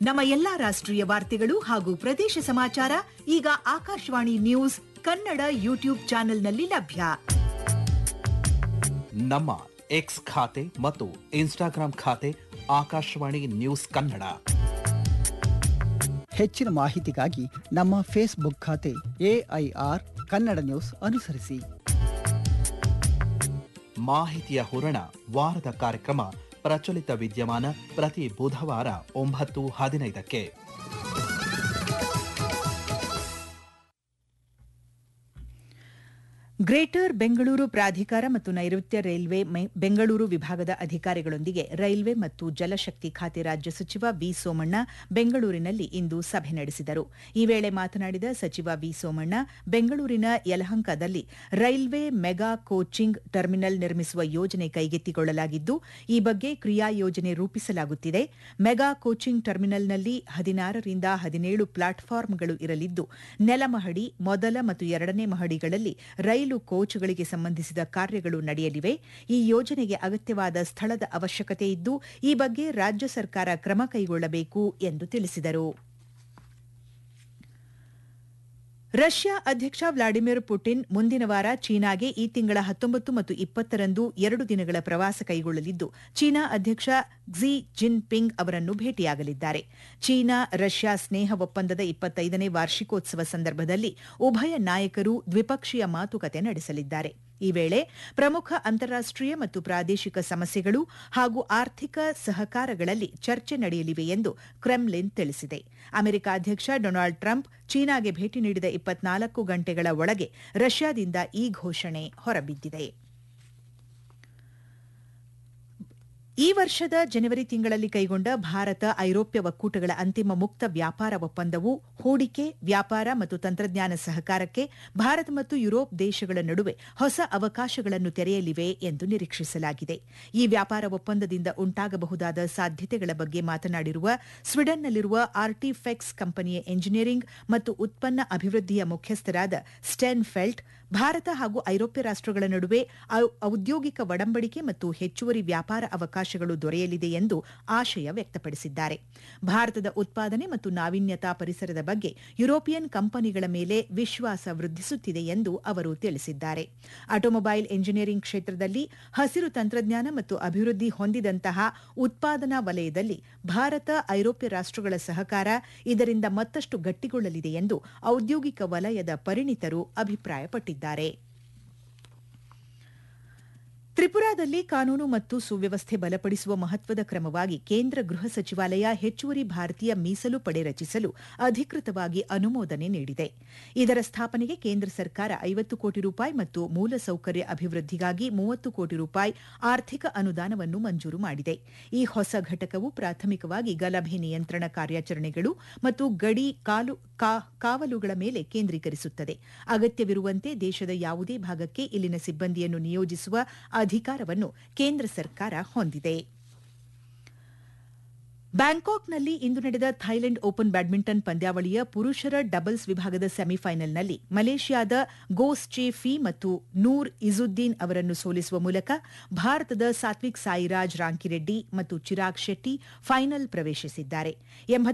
ನಮ್ಮ ಎಲ್ಲಾ ರಾಷ್ಟ್ರೀಯ ವಾರ್ತೆಗಳು ಹಾಗೂ ಪ್ರದೇಶ ಸಮಾಚಾರ ಈಗ ಆಕಾಶವಾಣಿ ನ್ಯೂಸ್ ಕನ್ನಡ ಯೂಟ್ಯೂಬ್ ಚಾನೆಲ್ನಲ್ಲಿ ಲಭ್ಯ ನಮ್ಮ ಎಕ್ಸ್ ಖಾತೆ ಮತ್ತು ಇನ್ಸ್ಟಾಗ್ರಾಂ ಖಾತೆ ಆಕಾಶವಾಣಿ ನ್ಯೂಸ್ ಕನ್ನಡ ಹೆಚ್ಚಿನ ಮಾಹಿತಿಗಾಗಿ ನಮ್ಮ ಫೇಸ್ಬುಕ್ ಖಾತೆ ಎಐಆರ್ ಕನ್ನಡ ನ್ಯೂಸ್ ಅನುಸರಿಸಿ ಮಾಹಿತಿಯ ಹೂರಣ ವಾರದ ಕಾರ್ಯಕ್ರಮ ಪ್ರಚಲಿತ ವಿದ್ಯಮಾನ ಪ್ರತಿ ಬುಧವಾರ ಒಂಬತ್ತು ಹದಿನೈದಕ್ಕೆ ಗ್ರೇಟರ್ ಬೆಂಗಳೂರು ಪ್ರಾಧಿಕಾರ ಮತ್ತು ನೈಋತ್ಯ ರೈಲ್ವೆ ಮೈ- ಬೆಂಗಳೂರು ವಿಭಾಗದ ಅಧಿಕಾರಿಗಳೊಂದಿಗೆ ರೈಲ್ವೆ ಮತ್ತು ಜಲಶಕ್ತಿ ಖಾತೆ ರಾಜ್ಯ ಸಚಿವ ವಿ ಸೋಮಣ್ಣ ಬೆಂಗಳೂರಿನಲ್ಲಿ ಇಂದು ಸಭೆ ನಡೆಸಿದರು ಈ ವೇಳೆ ಮಾತನಾಡಿದ ಸಚಿವ ವಿ ಸೋಮಣ್ಣ ಬೆಂಗಳೂರಿನ ಯಲಹಂಕದಲ್ಲಿ ರೈಲ್ವೆ ಮೆಗಾ ಕೋಚಿಂಗ್ ಟರ್ಮಿನಲ್ ನಿರ್ಮಿಸುವ ಯೋಜನೆ ಕೈಗೆತ್ತಿಕೊಳ್ಳಲಾಗಿದ್ದು ಈ ಬಗ್ಗೆ ಕ್ರಿಯಾ ಯೋಜನೆ ರೂಪಿಸಲಾಗುತ್ತಿದೆ ಮೆಗಾ ಕೋಚಿಂಗ್ ಟರ್ಮಿನಲ್ನಲ್ಲಿ ಹದಿನಾರರಿಂದ ಹದಿನೇಳು ಪ್ಲಾಟ್ಫಾರ್ಮ್ಗಳು ಇರಲಿದ್ದು ನೆಲಮಹಡಿ ಮೊದಲ ಮತ್ತು ಎರಡನೇ ಮಹಡಿಗಳಲ್ಲಿ ರೈಲು ಕೋಚ್ಗಳಿಗೆ ಸಂಬಂಧಿಸಿದ ಕಾರ್ಯಗಳು ನಡೆಯಲಿವೆ ಈ ಯೋಜನೆಗೆ ಅಗತ್ಯವಾದ ಸ್ಥಳದ ಅವಶ್ಯಕತೆ ಇದ್ದು ಈ ಬಗ್ಗೆ ರಾಜ್ಯ ಸರ್ಕಾರ ಕ್ರಮ ಕೈಗೊಳ್ಳಬೇಕು ಎಂದು ತಿಳಿಸಿದರು ರಷ್ಯಾ ಅಧ್ಯಕ್ಷ ವ್ಲಾಡಿಮಿರ್ ಪುಟಿನ್ ಮುಂದಿನ ವಾರ ಚೀನಾಗೆ ಈ ತಿಂಗಳ ಹತ್ತೊಂಬತ್ತು ಮತ್ತು ಇಪ್ಪತ್ತರಂದು ಎರಡು ದಿನಗಳ ಪ್ರವಾಸ ಕೈಗೊಳ್ಳಲಿದ್ದು ಚೀನಾ ಅಧ್ಯಕ್ಷ ಕ್ಸಿ ಜಿನ್ಪಿಂಗ್ ಅವರನ್ನು ಭೇಟಿಯಾಗಲಿದ್ದಾರೆ ಚೀನಾ ರಷ್ಯಾ ಸ್ನೇಹ ಒಪ್ಪಂದದ ಇಪ್ಪತ್ತೈದನೇ ವಾರ್ಷಿಕೋತ್ಸವ ಸಂದರ್ಭದಲ್ಲಿ ಉಭಯ ನಾಯಕರು ದ್ವಿಪಕ್ಷೀಯ ಮಾತುಕತೆ ನಡೆಸಲಿದ್ದಾರೆ ಈ ವೇಳೆ ಪ್ರಮುಖ ಅಂತಾರಾಷ್ಟೀಯ ಮತ್ತು ಪ್ರಾದೇಶಿಕ ಸಮಸ್ಯೆಗಳು ಹಾಗೂ ಆರ್ಥಿಕ ಸಹಕಾರಗಳಲ್ಲಿ ಚರ್ಚೆ ನಡೆಯಲಿವೆ ಎಂದು ಕ್ರೆಮ್ಲಿನ್ ತಿಳಿಸಿದೆ ಅಮೆರಿಕ ಅಧ್ಯಕ್ಷ ಡೊನಾಲ್ಡ್ ಟ್ರಂಪ್ ಚೀನಾಗೆ ಭೇಟಿ ನೀಡಿದ ಇಪ್ಪತ್ನಾಲ್ಕು ಗಂಟೆಗಳ ಒಳಗೆ ರಷ್ಯಾದಿಂದ ಈ ಘೋಷಣೆ ಹೊರಬಿದ್ದಿದೆ ಈ ವರ್ಷದ ಜನವರಿ ತಿಂಗಳಲ್ಲಿ ಕೈಗೊಂಡ ಭಾರತ ಐರೋಪ್ಯ ಒಕ್ಕೂಟಗಳ ಅಂತಿಮ ಮುಕ್ತ ವ್ಯಾಪಾರ ಒಪ್ಪಂದವು ಹೂಡಿಕೆ ವ್ಯಾಪಾರ ಮತ್ತು ತಂತ್ರಜ್ಞಾನ ಸಹಕಾರಕ್ಕೆ ಭಾರತ ಮತ್ತು ಯುರೋಪ್ ದೇಶಗಳ ನಡುವೆ ಹೊಸ ಅವಕಾಶಗಳನ್ನು ತೆರೆಯಲಿವೆ ಎಂದು ನಿರೀಕ್ಷಿಸಲಾಗಿದೆ ಈ ವ್ಯಾಪಾರ ಒಪ್ಪಂದದಿಂದ ಉಂಟಾಗಬಹುದಾದ ಸಾಧ್ಯತೆಗಳ ಬಗ್ಗೆ ಮಾತನಾಡಿರುವ ಸ್ವೀಡನ್ನಲ್ಲಿರುವ ಆರ್ಟಿಫೆಕ್ಸ್ ಕಂಪನಿಯ ಎಂಜಿನಿಯರಿಂಗ್ ಮತ್ತು ಉತ್ಪನ್ನ ಅಭಿವೃದ್ಧಿಯ ಮುಖ್ಯಸ್ಥರಾದ ಸ್ಟೆನ್ ಫೆಲ್ಟ್ ಭಾರತ ಹಾಗೂ ಐರೋಪ್ಯ ರಾಷ್ಟಗಳ ನಡುವೆ ಔ- ಔದ್ಯೋಗಿಕ ಒಡಂಬಡಿಕೆ ಮತ್ತು ಹೆಚ್ಚುವರಿ ವ್ಯಾಪಾರ ಅವಕಾಶಗಳು ದೊರೆಯಲಿದೆ ಎಂದು ಆಶಯ ವ್ಯಕ್ತಪಡಿಸಿದ್ದಾರೆ ಭಾರತದ ಉತ್ಪಾದನೆ ಮತ್ತು ನಾವೀನ್ಯತಾ ಪರಿಸರದ ಬಗ್ಗೆ ಯುರೋಪಿಯನ್ ಕಂಪನಿಗಳ ಮೇಲೆ ವಿಶ್ವಾಸ ವೃದ್ಧಿಸುತ್ತಿದೆ ಎಂದು ಅವರು ತಿಳಿಸಿದ್ದಾರೆ ಆಟೋಮೊಬೈಲ್ ಎಂಜಿನಿಯರಿಂಗ್ ಕ್ಷೇತ್ರದಲ್ಲಿ ಹಸಿರು ತಂತ್ರಜ್ಞಾನ ಮತ್ತು ಅಭಿವೃದ್ಧಿ ಹೊಂದಿದಂತಹ ಉತ್ಪಾದನಾ ವಲಯದಲ್ಲಿ ಭಾರತ ಐರೋಪ್ಯ ರಾಷ್ಟಗಳ ಸಹಕಾರ ಇದರಿಂದ ಮತ್ತಷ್ಟು ಗಟ್ಟಿಗೊಳ್ಳಲಿದೆ ಎಂದು ಔದ್ಯೋಗಿಕ ವಲಯದ ಪರಿಣಿತರು ಅಭಿಪ್ರಾಯಪಟ್ಟಿದ್ದಾರೆ ತ್ರಿಪುರಾದಲ್ಲಿ ಕಾನೂನು ಮತ್ತು ಸುವ್ಯವಸ್ಥೆ ಬಲಪಡಿಸುವ ಮಹತ್ವದ ಕ್ರಮವಾಗಿ ಕೇಂದ್ರ ಗೃಹ ಸಚಿವಾಲಯ ಹೆಚ್ಚುವರಿ ಭಾರತೀಯ ಮೀಸಲು ಪಡೆ ರಚಿಸಲು ಅಧಿಕೃತವಾಗಿ ಅನುಮೋದನೆ ನೀಡಿದೆ ಇದರ ಸ್ಥಾಪನೆಗೆ ಕೇಂದ್ರ ಸರ್ಕಾರ ಐವತ್ತು ಕೋಟಿ ರೂಪಾಯಿ ಮತ್ತು ಮೂಲಸೌಕರ್ಯ ಅಭಿವೃದ್ಧಿಗಾಗಿ ಮೂವತ್ತು ಕೋಟಿ ರೂಪಾಯಿ ಆರ್ಥಿಕ ಅನುದಾನವನ್ನು ಮಂಜೂರು ಮಾಡಿದೆ ಈ ಹೊಸ ಘಟಕವು ಪ್ರಾಥಮಿಕವಾಗಿ ಗಲಭೆ ನಿಯಂತ್ರಣ ಕಾರ್ಯಾಚರಣೆಗಳು ಮತ್ತು ಗಡಿ ಕಾಲು ಕಾ- ಕಾವಲುಗಳ ಮೇಲೆ ಕೇಂದ್ರೀಕರಿಸುತ್ತದೆ ಅಗತ್ಯವಿರುವಂತೆ ದೇಶದ ಯಾವುದೇ ಭಾಗಕ್ಕೆ ಇಲ್ಲಿನ ಸಿಬ್ಬಂದಿಯನ್ನು ನಿಯೋಜಿಸುವ ಅಧಿಕಾರವನ್ನು ಕೇಂದ್ರ ಸರ್ಕಾರ ಹೊಂದಿದೆ ಬ್ಯಾಂಕಾಕ್ನಲ್ಲಿ ಇಂದು ನಡೆದ ಥೈಲೆಂಡ್ ಓಪನ್ ಬ್ಯಾಡ್ಮಿಂಟನ್ ಪಂದ್ಯಾವಳಿಯ ಪುರುಷರ ಡಬಲ್ಸ್ ವಿಭಾಗದ ಸೆಮಿಫೈನಲ್ನಲ್ಲಿ ಮಲೇಷ್ಯಾದ ಗೋಸ್ಚೆ ಫಿ ಮತ್ತು ನೂರ್ ಇಜುದ್ದೀನ್ ಅವರನ್ನು ಸೋಲಿಸುವ ಮೂಲಕ ಭಾರತದ ಸಾತ್ವಿಕ್ ಸಾಯಿರಾಜ್ ರಾಂಕಿರೆಡ್ಡಿ ಮತ್ತು ಚಿರಾಗ್ ಶೆಟ್ಟಿ ಫೈನಲ್ ಪ್ರವೇಶಿಸಿದ್ದಾರೆ